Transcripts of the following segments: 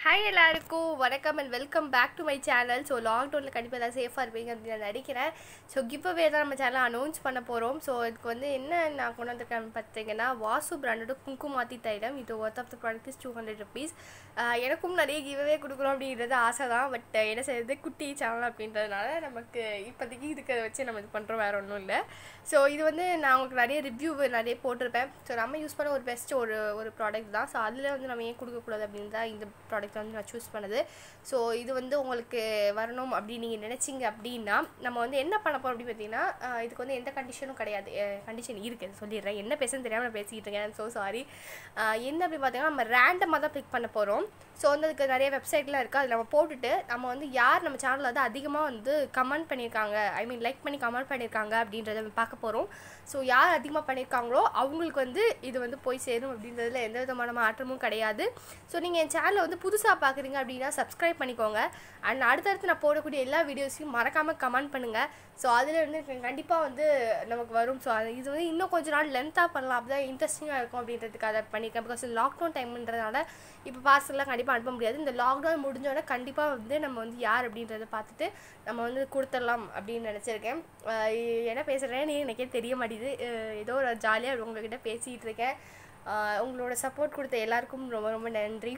hi எல்லாருக்கும் வணக்கம் and welcome back to my channel so லாக்டவுனில் கண்டிப்பாக எல்லாம் சேஃபாக இருப்பீங்க அப்படின்னு நான் நினைக்கிறேன் ஸோ கிவ்அவே தான் நம்ம சேனல் அனௌன்ஸ் பண்ண போகிறோம் ஸோ இதுக்கு வந்து என்ன நான் கொண்டு வந்திருக்கேன் பார்த்தீங்கன்னா வாசு பிராண்டோட குங்குமாத்தி தைலம் இது worth of the product is two hundred rupees எனக்கும் நிறைய கிவ்அவே கொடுக்கணும் அப்படின்றது ஆசை தான் பட் என்ன செய்யறது குட்டி சேனல் அப்படின்றதுனால நமக்கு இப்போதைக்கு இதுக்கு வச்சு நம்ம இது பண்ணுறோம் வேறு ஒன்றும் இல்லை ஸோ இது வந்து நான் உங்களுக்கு நிறைய ரிவ்யூ நிறைய போட்டிருப்பேன் ஸோ நம்ம யூஸ் பண்ண ஒரு பெஸ்ட் ஒரு ஒரு ப்ராடக்ட் தான் ஸோ அதில் வந்து நம்ம ஏன் கொடுக்கக்கூடாது அப்படின்னு தான் இந்த ப்ராடக்ட் வந்து நான் சூஸ் பண்ணது ஸோ இது வந்து உங்களுக்கு வரணும் அப்படின்னு நீங்கள் நினச்சிங்க அப்படின்னா நம்ம வந்து என்ன பண்ண போகிறோம் அப்படின்னு பார்த்தீங்கன்னா ஆஹ் இதுக்கு வந்து எந்த கண்டிஷனும் கிடையாது கண்டிஷன் இருக்குது சொல்லிடுறேன் என்ன பேசுன்னு தெரியாமல் நான் பேசிக்கிட்டு இருக்கேன் ஸோ சாரி என்ன அப்படின்னு பார்த்தீங்கன்னா நம்ம ரேண்டமாக தான் பிக் பண்ண போகிறோம் ஸோ வந்து அதுக்கு நிறைய வெப்சைட்லாம் இருக்குது அதில் நம்ம போட்டுட்டு நம்ம வந்து யார் நம்ம சேனலில் வந்து அதிகமாக வந்து கமெண்ட் பண்ணியிருக்காங்க ஐ மீன் லைக் பண்ணி கமெண்ட் பண்ணியிருக்காங்க அப்படின்றத நம்ம பார்க்க போகிறோம் ஸோ யார் அதிகமாக பண்ணியிருக்காங்களோ அவங்களுக்கு வந்து இது வந்து போய் சேரும் அப்படின்றதுல எந்த விதமான மாற்றமும் கிடையாது ஸோ நீங்கள் என் சேனலை வந்து புதுசாக பார்க்குறீங்க அப்படின்னா சப்ஸ்கிரைப் பண்ணிக்கோங்க அண்ட் அடுத்தடுத்து நான் போடக்கூடிய எல்லா வீடியோஸையும் மறக்காமல் கமெண்ட் பண்ணுங்கள் ஸோ அதில் வந்து கண்டிப்பாக வந்து நமக்கு வரும் ஸோ அது இது வந்து இன்னும் கொஞ்ச நாள் லென்த்தாக பண்ணலாம் அப்படி தான் இன்ட்ரெஸ்டிங்காக இருக்கும் அப்படின்றதுக்கு அதை பண்ணியிருக்கேன் பிகாஸ் லாக்டவுன் டைம்ன்றதுனால இப்போ பார்சல்லாம் கண்டிப்பாக அனுப்ப முடியாது இந்த லாக்டவுன் முடிஞ்சோடனே கண்டிப்பாக வந்து நம்ம வந்து யார் அப்படின்றத பார்த்துட்டு நம்ம வந்து கொடுத்துடலாம் அப்படின்னு நினச்சிருக்கேன் ஆஹ் என்ன பேசுகிறேன்னு எனக்கே தெரிய மாட்டேது ஆஹ் ஏதோ ஒரு ஜாலியாக உங்ககிட்ட பேசிகிட்டு இருக்கேன் ஆஹ் உங்களோட சப்போர்ட் கொடுத்த எல்லாருக்கும் ரொம்ப ரொம்ப நன்றி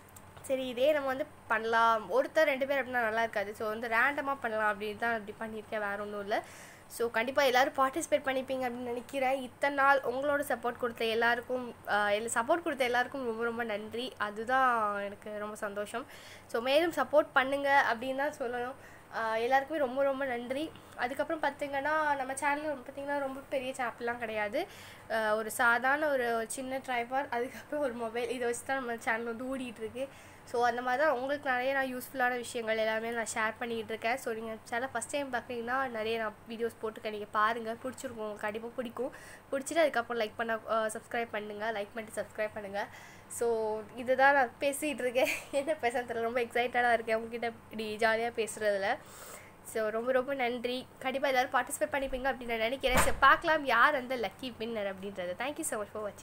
சரி இதே நம்ம வந்து பண்ணலாம் ஒருத்தர் ரெண்டு பேர் அப்படின்னா நல்லா இருக்காது ஸோ வந்து ரேண்டமாக பண்ணலாம் அப்படின்னு தான் இப்படி பண்ணியிருக்கேன் வேறு ஒன்றும் இல்லை ஸோ கண்டிப்பாக எல்லோரும் பார்ட்டிசிபேட் பண்ணிப்பீங்க அப்படின்னு நினைக்கிறேன் இத்தனை நாள் உங்களோட சப்போர்ட் கொடுத்த எல்லாருக்கும் சப்போர்ட் கொடுத்த எல்லாருக்கும் ரொம்ப ரொம்ப நன்றி அதுதான் எனக்கு ரொம்ப சந்தோஷம் ஸோ மேலும் சப்போர்ட் பண்ணுங்கள் அப்படின்னு தான் சொல்லணும் ஆஹ் எல்லாருக்குமே ரொம்ப ரொம்ப நன்றி அதுக்கப்புறம் பார்த்திங்கன்னா நம்ம சேனல் பார்த்திங்கன்னா ரொம்ப பெரிய சேனல்லாம் கிடையாது ஆஹ் ஒரு சாதாரண ஒரு சின்ன ட்ரைபார் அதுக்கப்புறம் ஒரு மொபைல் இதை வச்சு தான் நம்ம சேனல் வந்து ஓடிட்டு இருக்கு ஸோ அந்த மாதிரி தான் உங்களுக்கு நிறைய நான் யூஸ்ஃபுல்லான விஷயங்கள் எல்லாமே நான் ஷேர் பண்ணிக்கிட்டு இருக்கேன் ஸோ நீங்கள் சேனல் ஃபஸ்ட் டைம் பார்க்குறீங்கன்னா நிறைய நான் வீடியோஸ் போட்டிருக்கேன் நீங்கள் பாருங்கள் பிடிச்சிருக்கும் உங்களுக்கு கண்டிப்பாக பிடிக்கும் பிடிச்சிட்டு அதுக்கப்புறம் லைக் பண்ண சப்ஸ்கிரைப் பண்ணுங்கள் லைக் பண்ணிட்டு சப்ஸ்கிரைப் பண்ணுங்கள் ஸோ இதுதான் நான் பேசிகிட்டு இருக்கேன் என்ன பேசுறது தெரியல ரொம்ப எக்ஸைட்டடாக இருக்கேன் உங்ககிட்ட இப்படி ஜாலியாக பேசுகிறதுல ஸோ ரொம்ப ரொம்ப நன்றி கண்டிப்பாக எல்லோரும் பார்ட்டிசிபேட் பண்ணிப்பீங்க அப்படின்னு நான் நினைக்கிறேன் ஸோ பார்க்கலாம் யார் அந்த லக்கி வின்னர் அப்படின்றது தேங்க்யூ ஸோ மச் ஃபார் வாட்சிங்